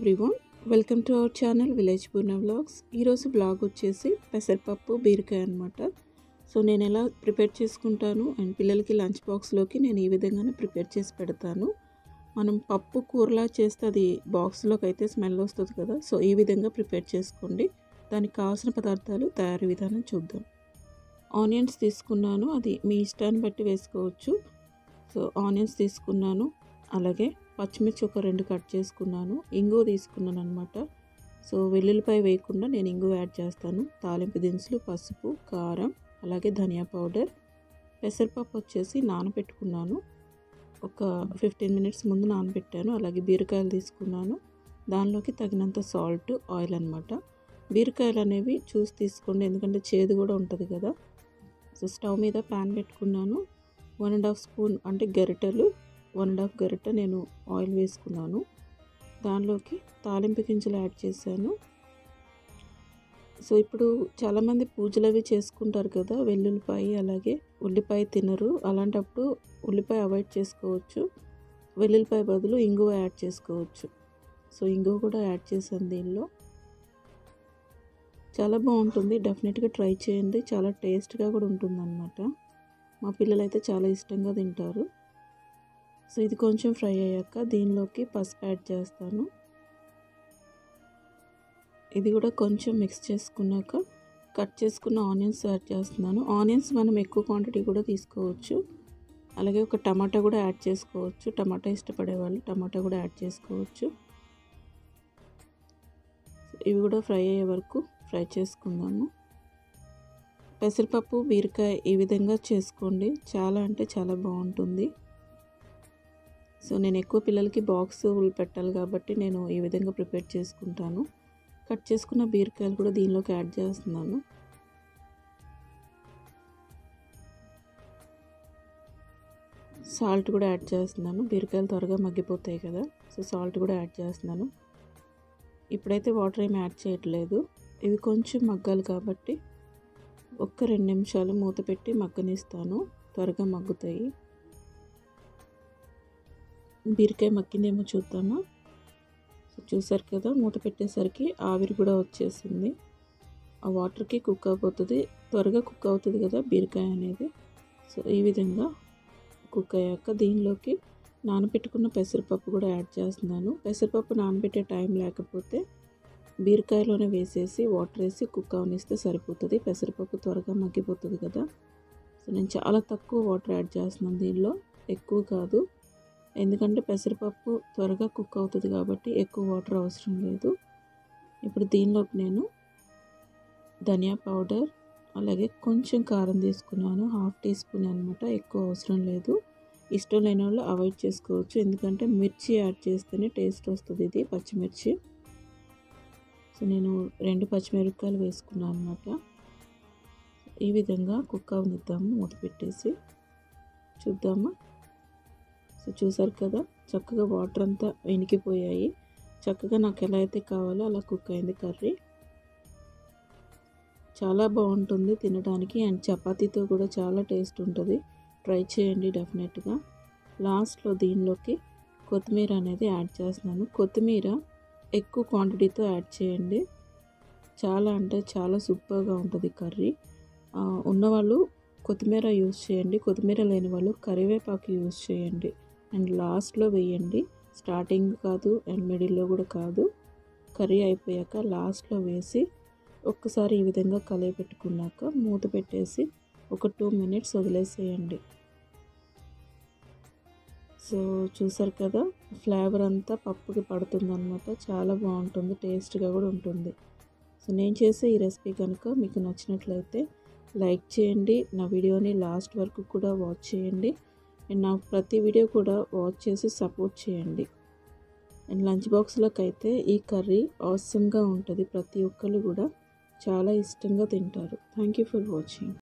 everyone welcome to our channel village Purna vlogs ఈరోజు vlog వచ్చేసి పెసరపప్పు బీరకాయ అనమాట సో నేను ఎలా ప్రిపేర్ చేసుకుంటాను అండ్ పిల్లలకి లంచ్ బాక్స్లోకి నేను ఈ విధంగానే ప్రిపేర్ చేసి పెడతాను మనం పప్పు కూరలా చేస్తే అది బాక్స్లోకి అయితే స్మెల్ వస్తుంది కదా సో ఈ విధంగా ప్రిపేర్ చేసుకోండి దానికి కావాల్సిన పదార్థాలు తయారీ విధానం చూద్దాం ఆనియన్స్ తీసుకున్నాను అది మీ ఇష్టాన్ని బట్టి వేసుకోవచ్చు సో ఆనియన్స్ తీసుకున్నాను అలాగే పచ్చిమిర్చి ఒక రెండు కట్ చేసుకున్నాను ఇంగువ తీసుకున్నాను అనమాట సో వెల్లుల్లిపాయ వేయకుండా నేను ఇంగువ యాడ్ చేస్తాను తాలింపు దినుసులు పసుపు కారం అలాగే ధనియా పౌడర్ పెసరపప్పు వచ్చేసి నానబెట్టుకున్నాను ఒక ఫిఫ్టీన్ మినిట్స్ ముందు నానబెట్టాను అలాగే బీరకాయలు తీసుకున్నాను దానిలోకి తగినంత సాల్ట్ ఆయిల్ అనమాట బీరకాయలు అనేవి చూసి తీసుకోండి ఎందుకంటే చేదు కూడా ఉంటుంది కదా సో స్టవ్ మీద ప్యాన్ పెట్టుకున్నాను వన్ అండ్ హాఫ్ స్పూన్ అంటే గరిటెలు వన్ అండ్ హాఫ్ గరిట నేను ఆయిల్ వేసుకున్నాను దానిలోకి తాలింపు గింజలు యాడ్ చేశాను సో ఇప్పుడు చాలామంది పూజలు అవి చేసుకుంటారు కదా వెల్లుల్లిపాయ అలాగే ఉల్లిపాయ తినరు అలాంటప్పుడు ఉల్లిపాయ అవాయిడ్ చేసుకోవచ్చు వెల్లుల్లిపాయ బదులు ఇంగువ యాడ్ చేసుకోవచ్చు సో ఇంగువ కూడా యాడ్ చేశాను దీనిలో చాలా బాగుంటుంది డెఫినెట్గా ట్రై చేయండి చాలా టేస్ట్గా కూడా ఉంటుంది అనమాట మా పిల్లలు అయితే చాలా ఇష్టంగా తింటారు సో ఇది కొంచెం ఫ్రై అయ్యాక దీనిలోకి పసుపు యాడ్ చేస్తాను ఇది కూడా కొంచెం మిక్స్ చేసుకున్నాక కట్ చేసుకున్న ఆనియన్స్ యాడ్ చేస్తున్నాను ఆనియన్స్ మనం ఎక్కువ క్వాంటిటీ కూడా తీసుకోవచ్చు అలాగే ఒక టమాటా కూడా యాడ్ చేసుకోవచ్చు టమాటా ఇష్టపడే వాళ్ళు టమాటా కూడా యాడ్ చేసుకోవచ్చు ఇవి కూడా ఫ్రై అయ్యే వరకు ఫ్రై చేసుకుందాము పెసరపప్పు బీరకాయ ఈ విధంగా చేసుకోండి చాలా అంటే చాలా బాగుంటుంది సో నేను ఎక్కువ పిల్లలకి బాక్స్ పెట్టాలి కాబట్టి నేను ఈ విధంగా ప్రిపేర్ చేసుకుంటాను కట్ చేసుకున్న బీరకాయలు కూడా దీనిలోకి యాడ్ చేస్తున్నాను సాల్ట్ కూడా యాడ్ చేస్తున్నాను బీరకాయలు త్వరగా మగ్గిపోతాయి కదా సో సాల్ట్ కూడా యాడ్ చేస్తున్నాను ఇప్పుడైతే వాటర్ ఏమి యాడ్ చేయట్లేదు ఇవి కొంచెం మగ్గాలి కాబట్టి ఒక్క రెండు నిమిషాలు మూత పెట్టి మగ్గనిస్తాను త్వరగా మగ్గుతాయి బీరకాయ మగ్గిందేమో చూద్దామా సో చూసారు కదా మూత పెట్టేసరికి ఆవిరి కూడా వచ్చేసింది ఆ వాటర్కి కుక్ అయిపోతుంది త్వరగా కుక్ అవుతుంది కదా బీరకాయ అనేది సో ఈ విధంగా కుక్ అయ్యాక దీనిలోకి నానబెట్టుకున్న పెసరపప్పు కూడా యాడ్ చేస్తున్నాను పెసరపప్పు నానబెట్టే టైం లేకపోతే బీరకాయలోనే వేసేసి వాటర్ వేసి కుక్ అవనిస్తే సరిపోతుంది పెసరపప్పు త్వరగా మగ్గిపోతుంది కదా సో నేను చాలా తక్కువ వాటర్ యాడ్ చేస్తున్నాను దీనిలో ఎక్కువ కాదు ఎందుకంటే పెసరపప్పు త్వరగా కుక్ అవుతుంది కాబట్టి ఎక్కువ వాటర్ అవసరం లేదు ఇప్పుడు దీనిలోకి నేను ధనియా పౌడర్ అలాగే కొంచెం కారం తీసుకున్నాను హాఫ్ టీ స్పూన్ అనమాట ఎక్కువ అవసరం లేదు ఇష్టం లేని వాళ్ళు అవాయిడ్ చేసుకోవచ్చు ఎందుకంటే మిర్చి యాడ్ చేస్తేనే టేస్ట్ వస్తుంది ఇది పచ్చిమిర్చి సో నేను రెండు పచ్చిమిరపకాయలు వేసుకున్నాను అనమాట ఈ విధంగా కుక్ అవనిద్దాము మూత పెట్టేసి చూద్దామా సో చూసారు కదా చక్కగా వాటర్ అంతా వెనికిపోయాయి చక్కగా నాకు ఎలా అయితే కావాలో అలా కుక్ అయింది కర్రీ చాలా బాగుంటుంది తినడానికి అండ్ చపాతీతో కూడా చాలా టేస్ట్ ఉంటుంది ట్రై చేయండి డెఫినెట్గా లాస్ట్లో దీనిలోకి కొత్తిమీర అనేది యాడ్ చేస్తున్నాను కొత్తిమీర ఎక్కువ క్వాంటిటీతో యాడ్ చేయండి చాలా అంటే చాలా సూపర్గా ఉంటుంది కర్రీ ఉన్నవాళ్ళు కొత్తిమీర యూస్ చేయండి కొత్తిమీర లేని వాళ్ళు కరివేపాకు యూస్ చేయండి అండ్ లాస్ట్లో వేయండి స్టార్టింగ్ కాదు అండ్ మిడిల్లో కూడా కాదు కర్రీ అయిపోయాక లాస్ట్లో వేసి ఒక్కసారి ఈ విధంగా కలిగి పెట్టుకున్నాక మూత పెట్టేసి ఒక టూ మినిట్స్ వదిలేసేయండి సో చూసారు కదా ఫ్లేవర్ అంతా పప్పుకి పడుతుంది అనమాట చాలా బాగుంటుంది టేస్ట్గా కూడా ఉంటుంది సో నేను చేసే ఈ రెసిపీ కనుక మీకు నచ్చినట్లయితే లైక్ చేయండి నా వీడియోని లాస్ట్ వరకు కూడా వాచ్ చేయండి అండ్ నా ప్రతి వీడియో కూడా వాచ్ చేసి సపోర్ట్ చేయండి అండ్ లంచ్ బాక్స్లోకి అయితే ఈ కర్రీ అవసరంగా ఉంటుంది ప్రతి ఒక్కరు కూడా చాలా ఇష్టంగా తింటారు థ్యాంక్ యూ ఫర్ వాచింగ్